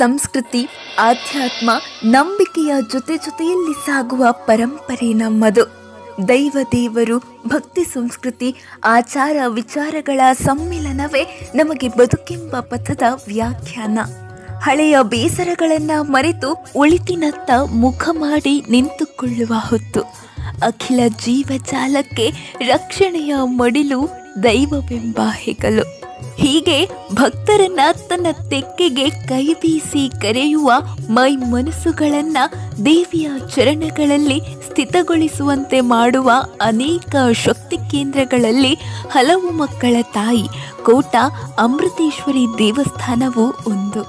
ಸಂಸ್ಕೃತಿ ಆಧ್ಯಾತ್ಮ ನಂಬಿಕೆಯ ಜೊತೆ ಜೊತೆಯಲ್ಲಿ ಸಾಗುವ ಪರಂಪರೆ ನಮ್ಮದು ದೈವ ದೇವರು ಭಕ್ತಿ ಸಂಸ್ಕೃತಿ ಆಚಾರ ವಿಚಾರಗಳ ಸಮ್ಮಿಲನವೇ ನಮಗೆ ಬದುಕೆಂಬ ಪಥದ ವ್ಯಾಖ್ಯಾನ ಹಳೆಯ ಬೇಸರಗಳನ್ನ ಮರೆತು ಒಳಿತಿನತ್ತ ಮುಖ ಮಾಡಿ ನಿಂತುಕೊಳ್ಳುವ ಹೊತ್ತು ಅಖಿಲ ಜೀವಜಾಲಕ್ಕೆ ರಕ್ಷಣೆಯ ಮಡಿಲು ದೈವವೆಂಬ ಹೆಗಲು ಹೀಗೆ ಭಕ್ತರನ್ನ ತನ್ನ ತೆಕ್ಕೆಗೆ ಕೈ ಬೀಸಿ ಕರೆಯುವ ಮೈ ಮನಸ್ಸುಗಳನ್ನ ದೇವಿಯ ಚರಣಗಳಲ್ಲಿ ಸ್ಥಿತಗೊಳಿಸುವಂತೆ ಮಾಡುವ ಅನೇಕ ಶಕ್ತಿ ಕೇಂದ್ರಗಳಲ್ಲಿ ಹಲವು ಮಕ್ಕಳ ತಾಯಿ ಕೋಟ ಅಮೃತೇಶ್ವರಿ ದೇವಸ್ಥಾನವೂ ಒಂದು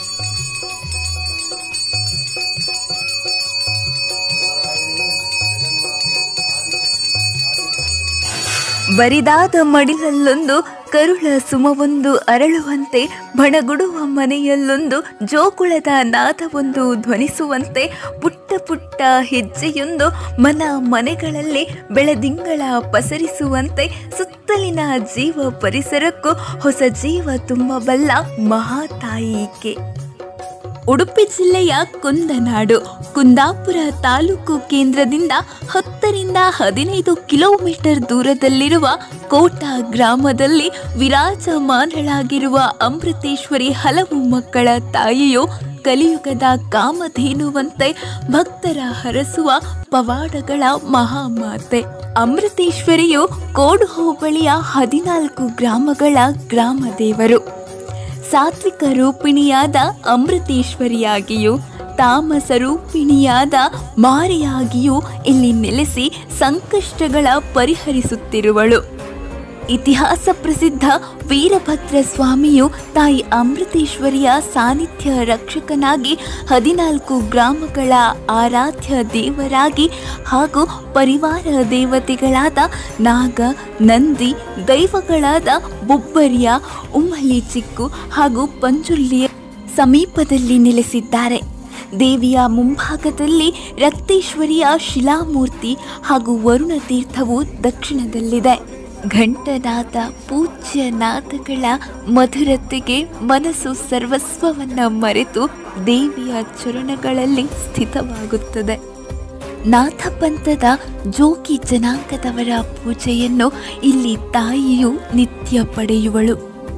ಬರಿದಾದ ಮಡಿಲಲ್ಲೊಂದು ಕರುಳ ಸುಮವೊಂದು ಅರಳುವಂತೆ ಬಣಗುಡುವ ಮನೆಯಲ್ಲೊಂದು ಜೋಕುಳದ ನಾದವೊಂದು ಧ್ವನಿಸುವಂತೆ ಪುಟ್ಟ ಪುಟ್ಟ ಹೆಜ್ಜೆಯೊಂದು ಮನ ಮನೆಗಳಲ್ಲಿ ಬೆಳದಿಂಗಳ ಪಸರಿಸುವಂತೆ ಸುತ್ತಲಿನ ಜೀವ ಪರಿಸರಕ್ಕೂ ಹೊಸ ಜೀವ ತುಂಬಬಲ್ಲ ಮಹಾತಾಯಿಕೆ ಉಡುಪಿ ಜಿಲ್ಲೆಯ ಕುಂದನಾಡು ಕುಂದಾಪುರ ತಾಲೂಕು ಕೇಂದ್ರದಿಂದ ಹತ್ತರಿಂದ ಹದಿನೈದು ಕಿಲೋಮೀಟರ್ ದೂರದಲ್ಲಿರುವ ಕೋಟ ಗ್ರಾಮದಲ್ಲಿ ವಿರಾಜಮಾನಳಾಗಿರುವ ಅಮೃತೇಶ್ವರಿ ಹಲವು ಮಕ್ಕಳ ತಾಯಿಯು ಕಲಿಯುಗದ ಕಾಮಧೇನುವಂತೆ ಭಕ್ತರ ಹರಸುವ ಪವಾಡಗಳ ಮಹಾಮಾತೆ ಅಮೃತೇಶ್ವರಿಯು ಕೋಡು ಹೋಬಳಿಯ ಹದಿನಾಲ್ಕು ಗ್ರಾಮಗಳ ಗ್ರಾಮ ದೇವರು ಸಾತ್ವಿಕ ರೂಪಿಣಿಯಾದ ಅಮೃತೇಶ್ವರಿಯಾಗಿಯೂ ತಾಮಸ ರೂಪಿಣಿಯಾದ ಮಾರಿಯಾಗಿಯೂ ಇಲ್ಲಿ ನೆಲೆಸಿ ಸಂಕಷ್ಟಗಳ ಪರಿಹರಿಸುತ್ತಿರುವಳು ಇತಿಹಾಸ ಪ್ರಸಿದ್ಧ ವೀರಭದ್ರ ಸ್ವಾಮಿಯು ತಾಯಿ ಅಮೃತೇಶ್ವರಿಯ ಸಾನ್ನಿಧ್ಯ ರಕ್ಷಕನಾಗಿ ಹದಿನಾಲ್ಕು ಗ್ರಾಮಗಳ ಆರಾಧ್ಯ ದೇವರಾಗಿ ಹಾಗೂ ಪರಿವಾರ ದೇವತೆಗಳಾದ ನಾಗ ನಂದಿ ದೈವಗಳಾದ ಬೊಬ್ಬರಿಯ ಉಮ್ಮಲಿ ಚಿಕ್ಕು ಹಾಗೂ ಪಂಜುರ್ಲಿಯ ಸಮೀಪದಲ್ಲಿ ನೆಲೆಸಿದ್ದಾರೆ ದೇವಿಯ ಮುಂಭಾಗದಲ್ಲಿ ರಕ್ತೇಶ್ವರಿಯ ಶಿಲಾಮೂರ್ತಿ ಹಾಗೂ ವರುಣ ತೀರ್ಥವು ದಕ್ಷಿಣದಲ್ಲಿದೆ ಘಂಟನಾದ ಪೂಜ್ಯ ನಾದಗಳ ಮಧುರತೆಗೆ ಮನಸ್ಸು ಸರ್ವಸ್ವವನ್ನ ಮರೆತು ದೇವಿಯ ಚರಣಗಳಲ್ಲಿ ಸ್ಥಿತವಾಗುತ್ತದೆ ನಾಥಪಂಥದ ಜೋಗಿ ಜನಾಂಗದವರ ಪೂಜೆಯನ್ನು ಇಲ್ಲಿ ತಾಯಿಯು ನಿತ್ಯ ಪಡೆಯುವಳು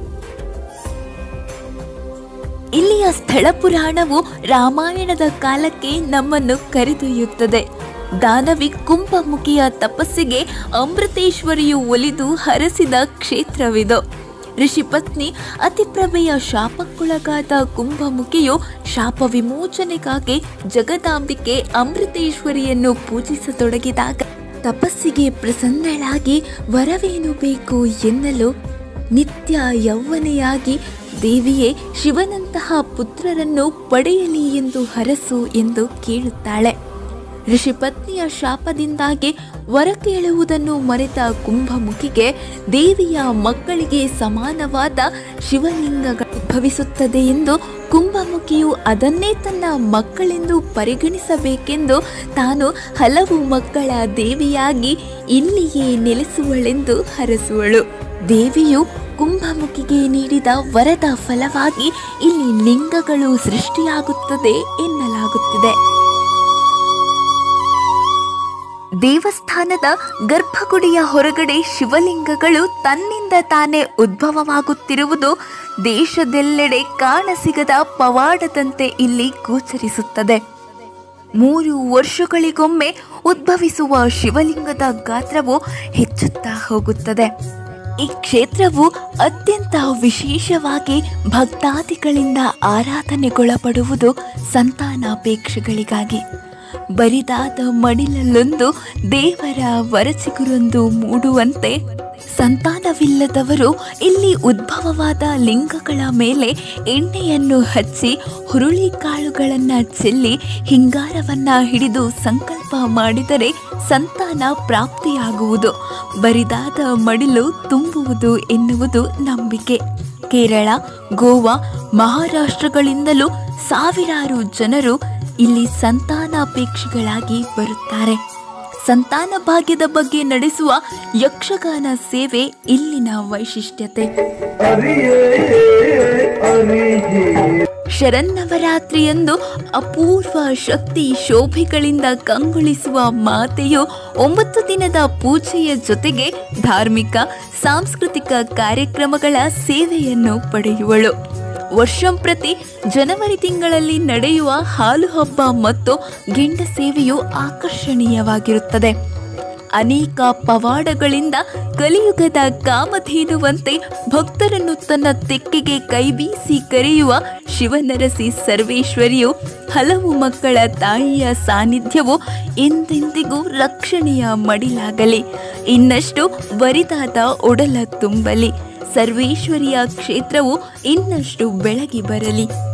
ಇಲ್ಲಿಯ ಸ್ಥಳ ಪುರಾಣವು ರಾಮಾಯಣದ ಕಾಲಕ್ಕೆ ನಮ್ಮನ್ನು ಕರೆದೊಯ್ಯುತ್ತದೆ ದಾನವಿ ಕುಂಭಮುಖಿಯ ತಪಸ್ಸಿಗೆ ಅಮೃತೇಶ್ವರಿಯು ಒಲಿದು ಹರಸಿದ ಕ್ಷೇತ್ರವಿದು ಋಷಿಪತ್ನಿ ಅತಿಪ್ರಭೆಯ ಶಾಪಕ್ಕೊಳಗಾದ ಕುಂಭಮುಖಿಯು ಶಾಪ ವಿಮೋಚನೆಗಾಗಿ ಜಗದಾಂಬಿಕೆ ಅಮೃತೇಶ್ವರಿಯನ್ನು ಪೂಜಿಸತೊಡಗಿದಾಗ ತಪಸ್ಸಿಗೆ ಪ್ರಸನ್ನಳಾಗಿ ವರವೇನು ಬೇಕು ಎನ್ನಲು ನಿತ್ಯ ಯೌವನೆಯಾಗಿ ದೇವಿಯೇ ಶಿವನಂತಹ ಪುತ್ರರನ್ನು ಪಡೆಯಲಿ ಎಂದು ಹರಸು ಎಂದು ಕೇಳುತ್ತಾಳೆ ಋಷಿಪತ್ನಿಯ ಶಾಪದಿಂದಾಗಿ ವರ ಕೇಳುವುದನ್ನು ಮರೆತ ಕುಂಭಮುಖಿಗೆ ದೇವಿಯ ಮಕ್ಕಳಿಗೆ ಸಮಾನವಾದ ಶಿವಲಿಂಗಗಳು ಉದ್ಭವಿಸುತ್ತದೆ ಎಂದು ಕುಂಭಮುಖಿಯು ಅದನ್ನೇ ತನ್ನ ಮಕ್ಕಳೆಂದು ಪರಿಗಣಿಸಬೇಕೆಂದು ತಾನು ಹಲವು ಮಕ್ಕಳ ದೇವಿಯಾಗಿ ಇಲ್ಲಿಯೇ ನೆಲೆಸುವಳೆಂದು ಹರಸುವಳು ದೇವಿಯು ಕುಂಭಮುಖಿಗೆ ನೀಡಿದ ವರದ ಫಲವಾಗಿ ಇಲ್ಲಿ ಲಿಂಗಗಳು ಸೃಷ್ಟಿಯಾಗುತ್ತದೆ ಎನ್ನಲಾಗುತ್ತಿದೆ ದೇವಸ್ಥಾನದ ಗರ್ಭಗುಡಿಯ ಹೊರಗಡೆ ಶಿವಲಿಂಗಗಳು ತನ್ನಿಂದ ತಾನೇ ಉದ್ಭವವಾಗುತ್ತಿರುವುದು ದೇಶದೆಲ್ಲೆಡೆ ಕಾಣಸಿಗದ ಪವಾಡದಂತೆ ಇಲ್ಲಿ ಗೋಚರಿಸುತ್ತದೆ ಮೂರು ವರ್ಷಗಳಿಗೊಮ್ಮೆ ಉದ್ಭವಿಸುವ ಶಿವಲಿಂಗದ ಗಾತ್ರವು ಹೆಚ್ಚುತ್ತಾ ಹೋಗುತ್ತದೆ ಈ ಕ್ಷೇತ್ರವು ಅತ್ಯಂತ ವಿಶೇಷವಾಗಿ ಭಕ್ತಾದಿಗಳಿಂದ ಆರಾಧನೆಗೊಳಪಡುವುದು ಸಂತಾನಾಪೇಕ್ಷೆಗಳಿಗಾಗಿ ಬರಿದಾದ ಮಡಿಲಲ್ಲೊಂದು ದೇವರ ವರಚಿಗುರೊಂದು ಮೂಡುವಂತೆ ಸಂತಾನವಿಲ್ಲದವರು ಇಲ್ಲಿ ಉದ್ಭವವಾದ ಲಿಂಗಗಳ ಮೇಲೆ ಎಣ್ಣೆಯನ್ನು ಹಚ್ಚಿ ಹುರುಳಿ ಕಾಳುಗಳನ್ನು ಚೆಲ್ಲಿ ಹಿಂಗಾರವನ್ನ ಹಿಡಿದು ಸಂಕಲ್ಪ ಮಾಡಿದರೆ ಸಂತಾನ ಪ್ರಾಪ್ತಿಯಾಗುವುದು ಬರಿದಾದ ಮಡಿಲು ತುಂಬುವುದು ಎನ್ನುವುದು ನಂಬಿಕೆ ಕೇರಳ ಗೋವಾ ಮಹಾರಾಷ್ಟ್ರಗಳಿಂದಲೂ ಸಾವಿರಾರು ಜನರು ಇಲ್ಲಿ ಸಂತಾನಾಪೇಕ್ಷಿಗಳಾಗಿ ಬರುತ್ತಾರೆ ಸಂತಾನ ಭಾಗ್ಯದ ಬಗ್ಗೆ ನಡೆಸುವ ಯಕ್ಷಗಾನ ಸೇವೆ ಇಲ್ಲಿನ ವೈಶಿಷ್ಟ್ಯತೆ ಶರನ್ನವರಾತ್ರಿಯಂದು ಅಪೂರ್ವ ಶಕ್ತಿ ಶೋಭೆಗಳಿಂದ ಕಂಗೊಳಿಸುವ ಮಾತೆಯು ಒಂಬತ್ತು ದಿನದ ಪೂಜೆಯ ಜೊತೆಗೆ ಧಾರ್ಮಿಕ ಸಾಂಸ್ಕೃತಿಕ ಕಾರ್ಯಕ್ರಮಗಳ ಸೇವೆಯನ್ನು ಪಡೆಯುವಳು ವರ್ಷಂಪ್ರತಿ ಜನವರಿ ತಿಂಗಳಲ್ಲಿ ನಡೆಯುವ ಹಾಲು ಹಬ್ಬ ಮತ್ತು ಗೆಂಡ ಸೇವೆಯು ಆಕರ್ಷಣೀಯವಾಗಿರುತ್ತದೆ ಅನೇಕ ಪವಾಡಗಳಿಂದ ಕಲಿಯುಗದ ಕಾಮಧೇನುವಂತೆ ಭಕ್ತರನ್ನು ತನ್ನ ತೆಕ್ಕೆಗೆ ಕೈಬೀಸಿ ಕರೆಯುವ ಶಿವನರಸಿ ಸರ್ವೇಶ್ವರಿಯು ಹಲವು ಮಕ್ಕಳ ತಾಯಿಯ ಸಾನ್ನಿಧ್ಯವು ಎಂದೆಂದಿಗೂ ರಕ್ಷಣೆಯ ಮಡಿಲಾಗಲಿ ಇನ್ನಷ್ಟು ಬರಿದಾದ ಒಡಲ ತುಂಬಲಿ ಸರ್ವೇಶ್ವರಿಯ ಕ್ಷೇತ್ರವು ಇನ್ನಷ್ಟು ಬೆಳಗಿ ಬರಲಿ